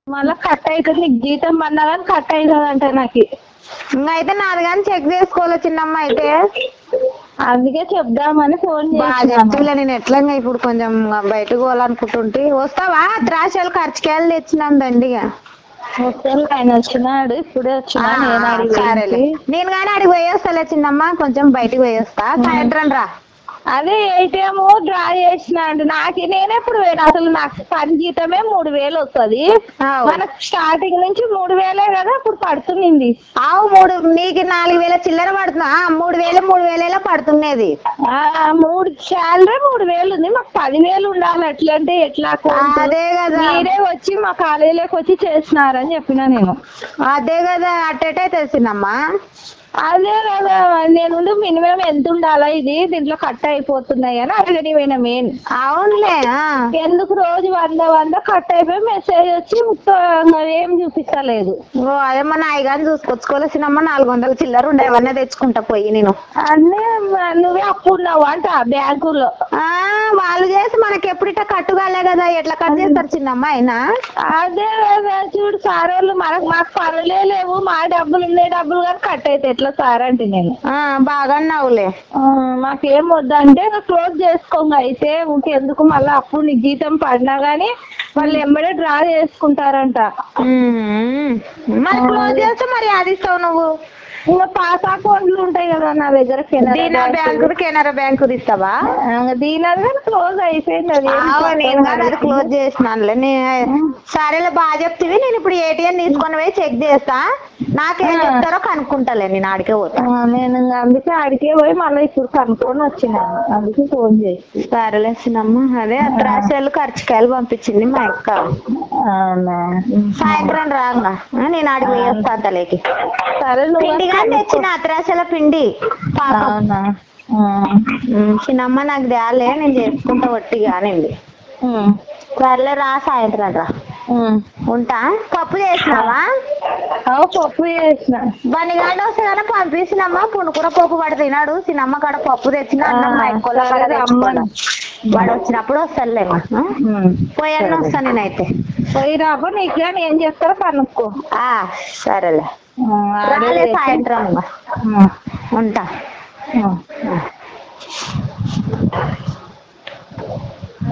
మళ్ళా కట్ అవుతుంది నీకు జీతం పడినా కానీ కట్ అవుతుంది అంట నాకు ఇంకా అయితే నాది కానీ చెక్ చేసుకోవాలి చిన్నమ్మ అయితే అందుకే చెప్దామని ఫోన్ బాగా చేసినాను చెప్తులే నేను ఎట్లా ఇంకా ఇప్పుడు కొంచెం బయటకు పోవాలనుకుంటుంటే వస్తావా ద్రాక్షలు ఖర్చుకాయలు తెచ్చినాం దండిగా ఒకసారి ఆయన వచ్చినాడు ఇప్పుడే వచ్చినా ఆ, నేను అడిగి సరేలే నేను కానీ అడిగి పోయేస్తాలే చిన్నమ్మ కొంచెం బయటికి పోయేస్తా సాయంత్రం రా అదే ఏటీఎం డ్రా చేసిన అండి నాకు నేనెప్పుడు పోయినా అసలు నాకు పని జీతమే మూడు వేలు వస్తుంది ఆవ్. మనకు స్టార్టింగ్ నుంచి మూడు వేలే కదా ఇప్పుడు పడుతుంది ఆవు మూడు నీకు నాలుగు వేల చిల్లర పడుతున్నా ఆ, మూడు వేలు మూడు వేలలో పడుతున్నది ఆ, మూడు శాలరీ మూడు వేలు ఉంది మాకు పదివేలు ఉండాలి ఎట్లంటే ఎట్లా account? అదే కదా. మీరే వచ్చి మా కాలేజీలోకి వచ్చి చేసినారని చెప్పిన నేను అదే కదా అట్టేటే తెలిసిందమ్మా అదే కదా నేను మినిమం ఎంత ఉండాలా ఇది దీంట్లో కట్ అయిపోతున్నాయి అని అడగని పోయిన మెయిన్ అవునులే ఆ. ఎందుకు రోజు వంద వంద కట్ అయిపోయి మెసేజ్ వచ్చి మొత్తం ఏం చూపిస్తలేదు ఓ అదేమ్మా నాయి కానీ చూసుకొచ్చుకోలేసినమ్మా నాలుగు వందల చిల్లర ఉండే అవన్నీ తెచ్చుకుంటా పోయి నేను అన్నీ నువ్వే అప్పు ఉన్నావు అంట బ్యాంకులో ఆ వాళ్ళు చేసి మనకి ఎప్పుడిట కట్టుగాలే కదా ఎట్లా కట్ చేస్తారు చిన్నమ్మ అయినా అదే కదా చూడు సార్ వాళ్ళు మనకు మాకు పనులే లేవు మా డబ్బులు ఉన్నాయి డబ్బులు కానీ కట్ అయితే ఎట్లా సార్ అంటే నేను ఆ బాగా అన్నావులే ఆ, మాకేం వద్దంటే క్లోజ్ చేసుకోండి అయితే ఇంకెందుకు మళ్ళీ అప్పుడు నీకు జీతం పడినా గానీ వాళ్ళు ఎంబడే డ్రా చేసుకుంటారంట ఉమ్. మరి క్లోజ్ చేస్తే మరి అది ఇస్తావు నువ్వు ఇంకా పాస్ అకౌంట్లు ఉంటాయి కదా నా దగ్గర కెనరా దీనా బ్యాంకు. బ్యాంకు కెనరా బ్యాంకు ఇస్తావా ఆ, దీని అది కూడా క్లోజ్ అయిపోయింది అది ఏం ఆవు, నేను కొత్తగా కానీ అది క్లోజ్ చేసినానులే నే సరేలే బాగా చెప్తివి నేను ఇప్పుడు ఏటీఎం తీసుకొని పోయి చెక్ చేస్తా నాకేం ఆ. చెప్తారో కనుక్కుంటాలే నేను ఆడికే పోతా ఆ, నేను ఇంకా అందుకే అడిగే పోయి మళ్ళీ ఇప్పుడు కనుక్కొని వచ్చినాను అందుకే ఫోన్ చేసి సరేలే చిన్నమ్మ అదే ద్రాక్షలు ఖర్చుకాయలు పంపించింది మా అక్క అవునా సాయంత్రం రాంగా ఆ, నేను ఆడికి పోయేస్తా అంతలేకి సరే నువ్వు పిండి కానీ తెచ్చిన అత్రాసల పిండి పాకం అవునా ఆ. ఉమ్, చిన్నమ్మ నాకు తేలే నేను చేసుకుంటా వట్టి కానివ్వండి ఉమ్. సర్లే రా సాయంత్రం రా ఉమ్. ఉంటా పప్పు చేసినావా అవు పప్పు చేసిన బనిగాడు వస్తే పంపించినమ్మా పుణుకుర పప్పు వాడు తినాడు చిన్నమ్మ కాడ పప్పు తెచ్చిన అన్నం మా ఎక్కోళ్ళ కాడ సరే తెచ్చుకున్నా రమ్మను. వాడు వచ్చినప్పుడు వస్తాడులేమ్మా ఆ? ఉమ్. పోయన్న సరే. వస్తా నేనైతే పోయి రాబో నీకు కానీ ఏం చేస్తారో కనుక్కో ఆ, సరేలే ఆ, ఆడే రాలే చేసి- సాయంత్రం ఉమ్. ఉంటా ఉమ్. ఆ.